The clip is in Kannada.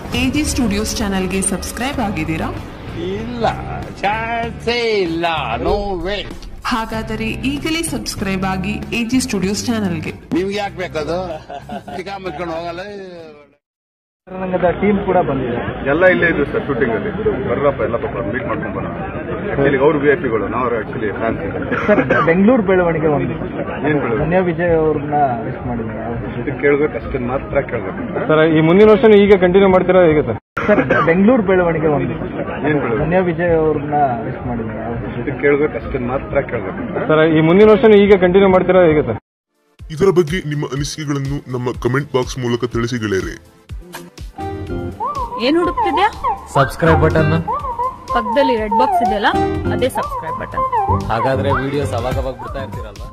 ಎಜಿ ಸ್ಟುಡಿಯೋಸ್ ಚಾನೆಲ್ಗೆ ಸಬ್ಸ್ಕ್ರೈಬ್ ಆಗಿದ್ದೀರಾ ಇಲ್ಲ ಚಾನ್ಸೇ ಇಲ್ಲ ನೋ ವೇ ಹಾಗಾದರೆ ಈಗಲೇ ಸಬ್ಸ್ಕ್ರೈಬ್ ಆಗಿ ಎಜಿ ಸ್ಟುಡಿಯೋಸ್ ಚಾನೆಲ್ಗೆ ನಿಮ್ಗೆ ಯಾಕೆ ಬೇಕದು ಚಿಕ್ಕ ಮುಚ್ಕೊಂಡು ಹೋಗಲ್ಲ ರಂಗದ ಟೀಮ್ ಕೂಡ ಬಂದಿದೆ ಎಲ್ಲ ಇಲ್ಲೇ ಇದ್ರು ಸರ್ ಶೂಟಿಂಗ್ ಅಲ್ಲಿ ಬರ್ರಪ್ಪ ಎಲ್ಲ ಪಾಪ ಮೀಟ್ ಮಾಡ್ಕೊಂಡ್ ಬರೋಣ ಆಕ್ಚುಲಿ ಅವ್ರು ವಿ ಐ ಪಿಗಳು ನಾವು ಆಕ್ಚುಲಿ ಫ್ಯಾನ್ಸ್ ಸರ್ ಬೆಂಗಳೂರು ಬೆಳವಣಿಗೆ ಒಂದು ಏನ್ ಬೆಳವಣಿಗೆ? ಧನ್ಯ ವಿಜಯ್ ಅವ್ರನ್ನ ಮಿಸ್ ಮಾಡಿದ್ದಾರೆ ಇದು ಕೇಳ್ಬೇಕು ಅಷ್ಟನ್ನ ಮಾತ್ರ ಕೇಳ್ಬೇಕು ಸರ್ ಈ ಮುಂದಿನ ವರ್ಷ ಹೀಗೆ ಕಂಟಿನ್ಯೂ ಮಾಡ್ತೀರಾ ಹೇಗೆ ಸರ್ ಸರ್ ಬೆಂಗಳೂರು ಬೆಳವಣಿಗೆ ಒಂದು ಏನ್ ಬೆಳವಣಿಗೆ? ಧನ್ಯ ವಿಜಯ್ ಅವ್ರನ್ನ ಮಿಸ್ ಮಾಡಿದ್ದಾರೆ ಇದು ಕೇಳ್ಬೇಕು ಅಷ್ಟನ್ನ ಮಾತ್ರ ಕೇಳ್ಬೇಕು ಸರ್ ಈ ಮುಂದಿನ ವರ್ಷ ಹೀಗೆ ಕಂಟಿನ್ಯೂ ಮಾಡ್ತೀರಾ ಹೇಗೆ ಸರ್ ಇದರ ಬಗ್ಗೆ ನಿಮ್ಮ ಅನಿಸಿಕೆಗಳನ್ನು ನಮ್ಮ ಕಮೆಂಟ್ ಬಾಕ್ಸ್ ಮೂಲಕ ತಿಳಿಸಿ ಗೆಳೆಯರೆ ಏನ್ ಹುಡುಕ್ತಿದ್ಯಾ ಸಬ್ಸ್ಕ್ರೈಬ್ ಬಟನ್ ಪಕ್ಕದಲ್ಲಿ ರೆಡ್ ಬಾಕ್ಸ್ ಇದೆಯಲ್ಲ ಅದೇ ಸಬ್ಸ್ಕ್ರೈಬ್ ಬಟನ್ ಹಾಗಾದ್ರೆ ವಿಡಿಯೋಸ್ ಅವಾಗ ಅವಾಗ ಬಿಡ್ತಾ ಇರ್ತೀರಲ್ವಾ